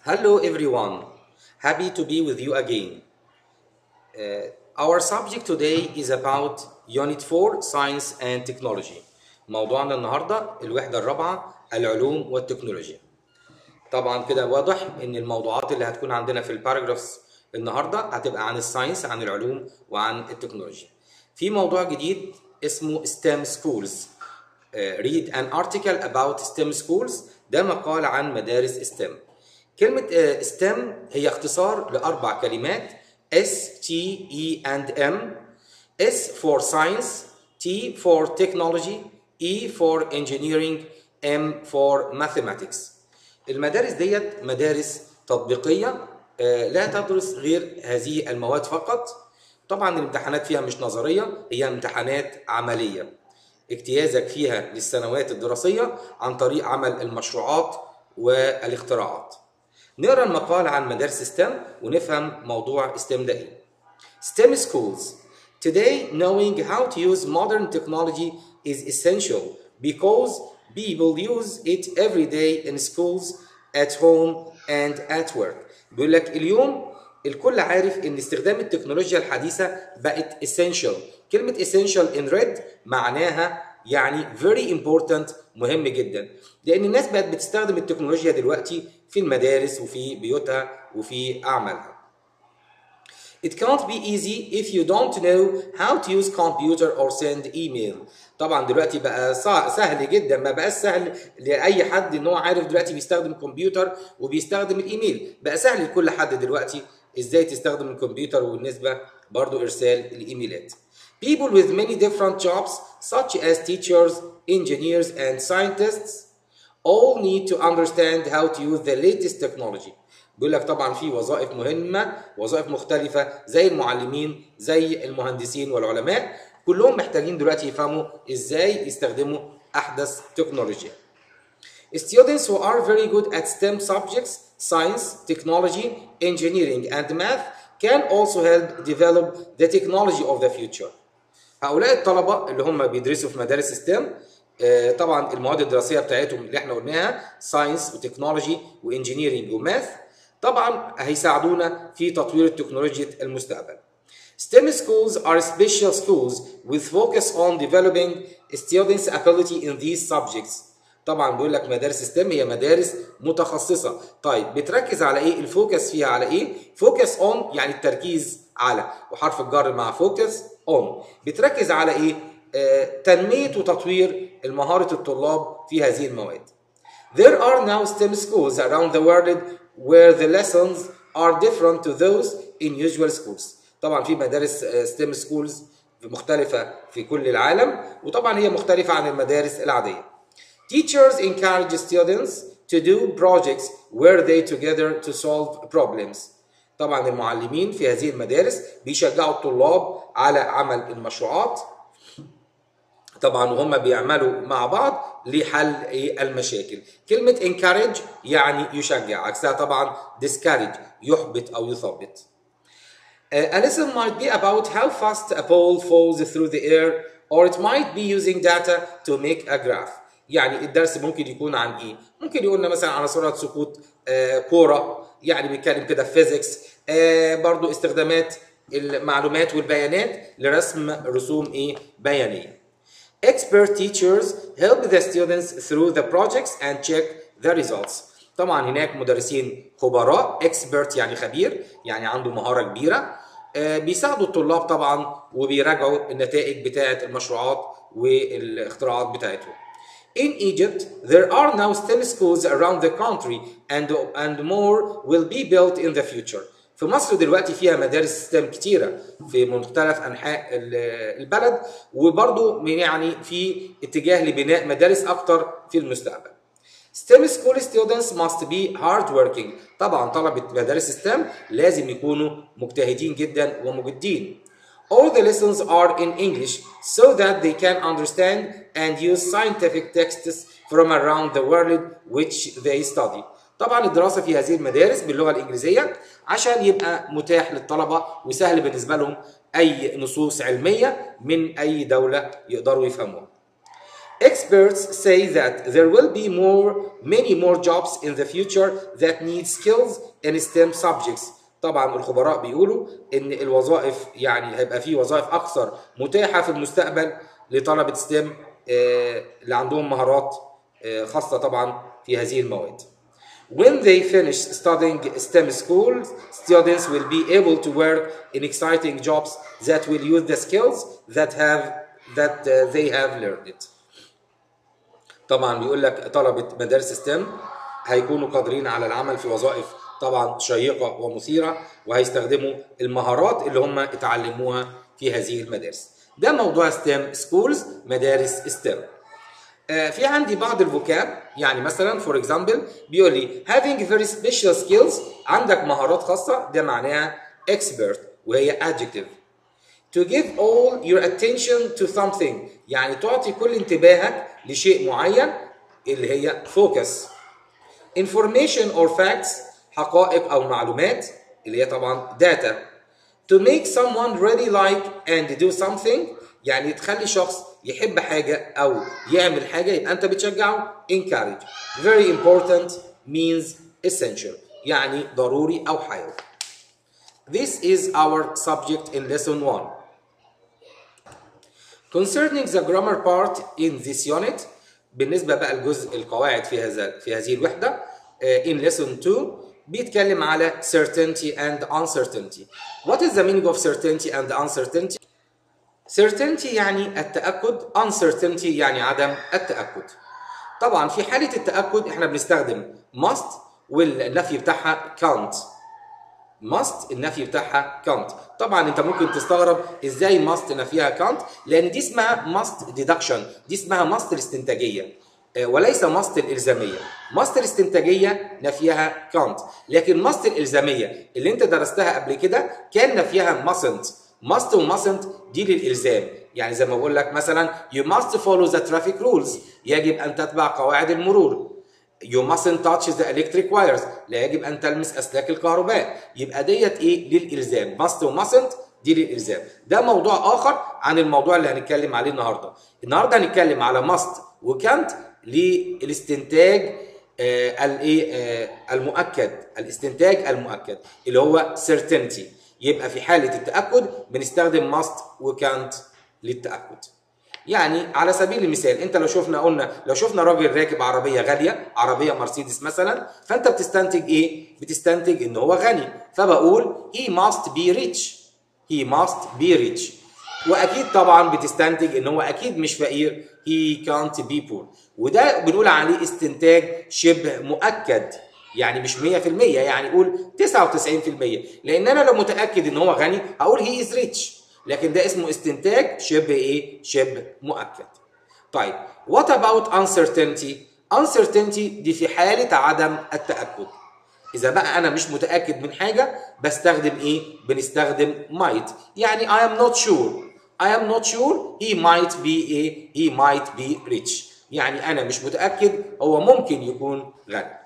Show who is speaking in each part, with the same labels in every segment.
Speaker 1: Hello everyone, happy to be with you again. Uh, our subject today is about Unit 4 Science and Technology. موضوعنا النهاردة الوحدة الرابعة العلوم والتكنولوجيا. طبعا كده واضح ان الموضوعات اللي هتكون عندنا في الباراجرافز النهارده هتبقى عن الساينس عن العلوم وعن التكنولوجيا. في موضوع جديد اسمه STEM schools. Uh, read an article about STEM schools ده مقال عن مدارس STEM. كلمة uh, STEM هي اختصار لأربع كلمات S, T, E and M. S for science, T for technology, E for engineering, M for mathematics. المدارس ديت مدارس تطبيقية آه، لا تدرس غير هذه المواد فقط طبعا الامتحانات فيها مش نظرية هي امتحانات عملية اجتيازك فيها للسنوات الدراسية عن طريق عمل المشروعات والاختراعات نقرا المقال عن مدارس ستيم ونفهم موضوع ستيم ده ايه STEM schools. Today, knowing how to use modern technology is essential because people use it every day in schools, at home, and at work. بيقول لك اليوم الكل عارف ان استخدام التكنولوجيا الحديثة بقت essential. كلمة essential in red معناها يعني very important مهم جدا لان الناس بقت بتستخدم التكنولوجيا دلوقتي في المدارس وفي بيوتها وفي اعمالها. It can't be easy if you don't know how to use computer or send email. طبعا دلوقتي بقى صع- سهل جدا ما بقاش سهل لاي حد ان هو عارف دلوقتي بيستخدم الكمبيوتر وبيستخدم الايميل بقى سهل لكل حد دلوقتي ازاي تستخدم الكمبيوتر والنسبه برضو ارسال الايميلات. People with many different jobs such as teachers, engineers and scientists all need to understand how to use the latest technology. بيقول لك طبعا في وظائف مهمه وظائف مختلفه زي المعلمين زي المهندسين والعلماء كلهم محتاجين دلوقتي يفهموا ازاي يستخدموا احدث تكنولوجيا. Students who are very good at STEM subjects, science, technology, engineering and math can also help develop the technology of the future. هؤلاء الطلبة اللي هم بيدرسوا في مدارس ستيم طبعا المواد الدراسية بتاعتهم اللي احنا قلناها ساينس وتكنولوجي وانجينيرنج وماث طبعا هيساعدونا في تطوير التكنولوجيا المستقبل. STEM schools are special schools with focus on developing students' ability in these subjects. طبعا بيقول لك مدارس ستيم هي مدارس متخصصه طيب بتركز على ايه الفوكس فيها على ايه فوكس اون يعني التركيز على وحرف الجر مع فوكس اون بتركز على ايه آه تنميه وتطوير مهاره الطلاب في هذه المواد There are now STEM schools around the world where the lessons are different to those in usual schools. طبعا في مدارس آه، STEM schools مختلفة في كل العالم وطبعا هي مختلفة عن المدارس العادية. Teachers encourage students to do projects where they together to solve problems. طبعا المعلمين في هذه المدارس بيشجعوا الطلاب على عمل المشروعات طبعا وهم بيعملوا مع بعض لحل إيه المشاكل كلمة encourage يعني يشجع عكسها طبعا discourage يحبط أو يثبط Uh, a lesson might be about how fast a ball falls through the air or it might be using data to make a graph يعني الدرس ممكن يكون عن ايه ممكن يقولنا مثلا على سرعه سقوط آه كوره يعني بيتكلم كده فيزيكس آه برضو استخدامات المعلومات والبيانات لرسم رسوم ايه بيانيه Expert teachers help the students through the projects and check the results. طبعا هناك مدرسين خبراء expert يعني خبير يعني عنده مهارة كبيرة آه، بيساعدوا الطلاب طبعا وبيراجعوا النتائج بتاعة المشروعات والاختراعات بتاعتهم. In Egypt, there are now STEM schools around the country and, and more will be built in the future. في مصر دلوقتي فيها مدارس ستيم كتيرة في مختلف أنحاء ال- البلد وبرضو من- يعني في اتجاه لبناء مدارس أكتر في المستقبل. STEM school students must be hard working. طبعا طلبة مدارس STEM لازم يكونوا مجتهدين جدا ومجدين. All the lessons are in English so that they can understand and use scientific texts from around the world which they study. طبعا الدراسة في هذه المدارس باللغة الإنجليزية عشان يبقى متاح للطلبة وسهل بالنسبة لهم أي نصوص علمية من أي دولة يقدروا يفهموها. Experts say that there will be more, many more jobs in the future that need skills in STEM subjects. طبعا الخبراء بيقولوا ان الوظائف يعني هيبقى في وظائف اكثر متاحه في المستقبل لطلبه ستيم اللي عندهم مهارات آه، خاصه طبعا في هذه المواد. When they finish studying STEM schools, students will be able to work in exciting jobs that will use the skills that have that uh, they have learned. طبعا بيقول لك طلبة مدارس ستيم هيكونوا قادرين على العمل في وظائف طبعا شيقة ومثيرة وهيستخدموا المهارات اللي هم اتعلموها في هذه المدارس. ده موضوع ستيم سكولز مدارس ستيم. آه، في عندي بعض الفوكاب يعني مثلا فور اكزامبل بيقول لي having very special skills عندك مهارات خاصة ده معناها expert وهي adjective to give all your attention to something يعني تعطي كل انتباهك لشيء معين اللي هي focus information or facts حقائق او معلومات اللي هي طبعا data to make someone really like and do something يعني تخلي شخص يحب حاجة أو يعمل حاجة يبقى أنت بتشجعه encourage very important means essential يعني ضروري أو حيوي This is our subject in lesson 1 Concerning the grammar part in this unit بالنسبة بقى لجزء القواعد في هذا في هذه الوحدة uh, in lesson 2 بيتكلم على certainty and uncertainty. What is the meaning of certainty and uncertainty? certainty يعني التأكد uncertainty يعني عدم التأكد. طبعا في حالة التأكد احنا بنستخدم must والنفي بتاعها can't. must النفي بتاعها can't. طبعا انت ممكن تستغرب ازاي must نفيها can't لان دي اسمها must deduction دي اسمها must الاستنتاجية. وليس ماست الإلزامية ماست الاستنتاجية نفيها كانت لكن ماست الإلزامية اللي انت درستها قبل كده كان نفيها mustn't must و mustn't دي للإلزام يعني زي ما بقول لك مثلا you must follow the traffic rules يجب أن تتبع قواعد المرور You mustn't touch the electric wires لا يجب أن تلمس أسلاك الكهرباء يبقى ديت إيه للإلزام must و mustn't دي للإلزام ده موضوع آخر عن الموضوع اللي هنتكلم عليه النهاردة النهاردة هنتكلم على must وكانت للاستنتاج الايه المؤكد الاستنتاج المؤكد اللي هو certainty يبقى في حاله التاكد بنستخدم must وكانت للتاكد يعني على سبيل المثال انت لو شفنا قلنا لو شفنا راجل راكب عربيه غاليه عربيه مرسيدس مثلا فانت بتستنتج ايه بتستنتج ان هو غني فبقول he must be rich he must be rich واكيد طبعا بتستنتج ان هو اكيد مش فقير he can't be poor وده بنقول عليه استنتاج شبه مؤكد يعني مش 100% يعني قول 99% لان انا لو متاكد ان هو غني هقول he is rich لكن ده اسمه استنتاج شبه ايه شبه مؤكد طيب what about uncertainty uncertainty دي في حاله عدم التاكد اذا بقى انا مش متاكد من حاجه بستخدم ايه بنستخدم might يعني I am not sure I am not sure he might be a he might be rich يعني أنا مش متأكد هو ممكن يكون غني.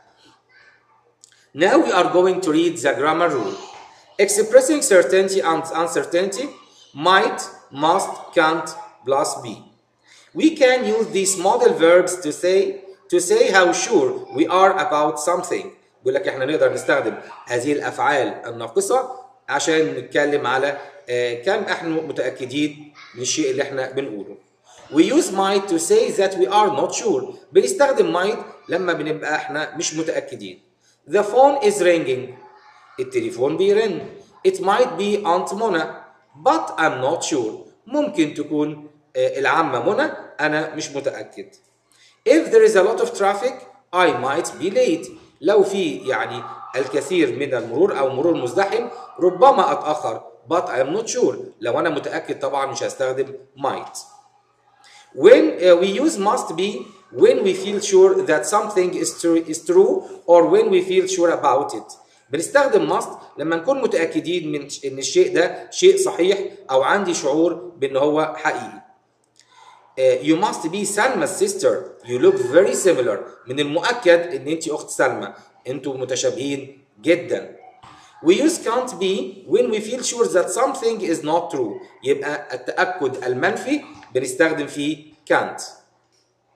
Speaker 1: Now we are going to read the grammar rule. Expressing certainty and uncertainty might, must, can't, plus be. We can use these model verbs to say to say how sure we are about something. بيقول لك احنا نقدر نستخدم هذه الافعال الناقصه عشان نتكلم على كم احنا متاكدين من الشيء اللي احنا بنقوله. We use might to say that we are not sure. بنستخدم might لما بنبقى احنا مش متاكدين. The phone is ringing. التليفون بيرن. It might be Aunt Mona, but I'm not sure. ممكن تكون العمة منى أنا مش متأكد. If there is a lot of traffic, I might be late. لو في يعني الكثير من المرور أو مرور مزدحم ربما أتأخر but I am not sure لو أنا متأكد طبعا مش هستخدم might when uh, we use must be when we feel sure that something is true, is true or when we feel sure about it بنستخدم must لما نكون متأكدين من إن الشيء ده شيء صحيح أو عندي شعور بأن هو حقيقي uh, you must be Salma's sister you look very similar من المؤكد ان انت اخت سلمى انتوا متشابهين جدا we use can't be when we feel sure that something is not true يبقى التأكد المنفي بنستخدم فيه can't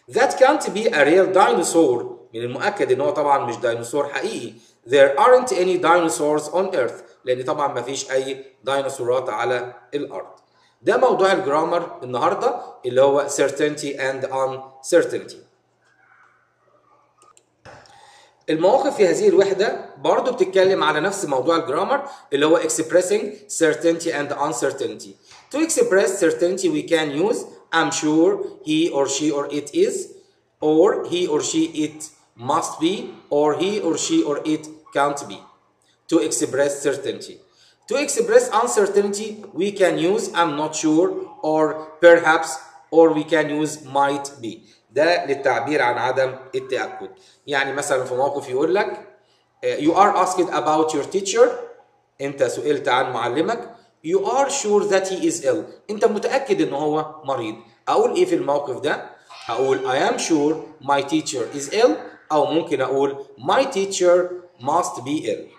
Speaker 1: that can't be a real dinosaur من المؤكد ان هو طبعا مش ديناصور حقيقي there aren't any dinosaurs on earth لان طبعا ما فيش اي ديناصورات على الارض ده موضوع الجرامر النهارده اللي هو certainty and uncertainty المواقف في هذه الوحدة برضو بتتكلم على نفس موضوع الجرامر اللي هو expressing certainty and uncertainty. To express certainty we can use I'm sure he or she or it is or he or she it must be or he or she or it can't be. To express certainty. To express uncertainty we can use I'm not sure or perhaps or we can use might be. ده للتعبير عن عدم التأكد يعني مثلا في موقف يقول لك you are asked about your teacher انت سئلت عن معلمك you are sure that he is ill انت متأكد ان هو مريض اقول ايه في الموقف ده هقول I am sure my teacher is ill او ممكن اقول my teacher must be ill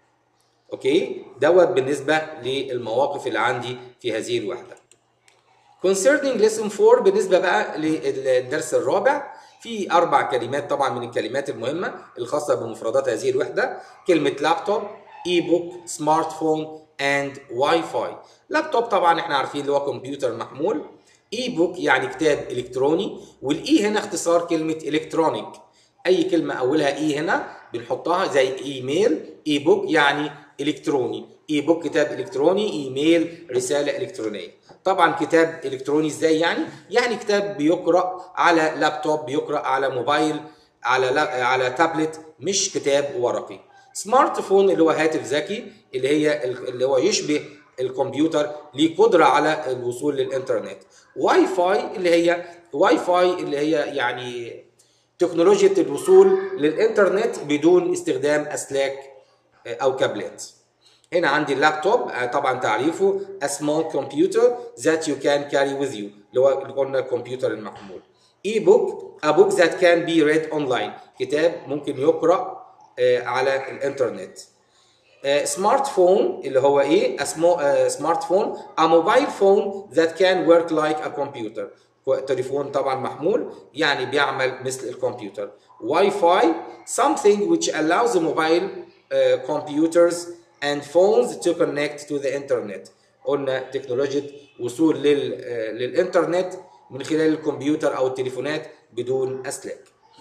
Speaker 1: اوكي دوت بالنسبة للمواقف اللي عندي في هذه الوحدة concerning lesson 4 بالنسبة بقى للدرس الرابع في أربع كلمات طبعا من الكلمات المهمة الخاصة بمفردات هذه الوحدة كلمة لابتوب اي بوك سمارت فون اند واي فاي لابتوب طبعا احنا عارفين اللي هو كمبيوتر محمول اي بوك يعني كتاب الكتروني والاي هنا اختصار كلمة الكترونيك اي كلمة اولها اي هنا بنحطها زي ايميل اي بوك يعني الكتروني اي بوك كتاب الكتروني ايميل رساله الكترونيه طبعا كتاب الكتروني ازاي يعني يعني كتاب بيقرا على لابتوب بيقرا على موبايل على لا على تابلت مش كتاب ورقي سمارت فون اللي هو هاتف ذكي اللي هي اللي هو يشبه الكمبيوتر ليه قدره على الوصول للانترنت واي فاي اللي هي واي فاي اللي هي يعني تكنولوجيا الوصول للانترنت بدون استخدام اسلاك او كابلات هنا عندي اللابتوب طبعا تعريفه a small computer that you can carry with you اللي هو اللي قلنا الكمبيوتر المحمول اي بوك a book that can be read online كتاب ممكن يقرا على الانترنت سمارت فون اللي هو ايه سمارت فون a mobile phone that can work like a computer تليفون طبعا محمول يعني بيعمل مثل الكمبيوتر واي فاي something which allows the mobile uh, computers and phones to connect to the internet قلنا تكنولوجيا وصول لل, uh, للانترنت من خلال الكمبيوتر او التليفونات بدون اسلاك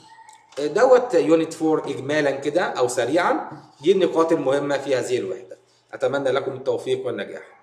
Speaker 1: دوت يونت 4 اجمالا كده او سريعا دي النقاط المهمه في هذه الوحده اتمنى لكم التوفيق والنجاح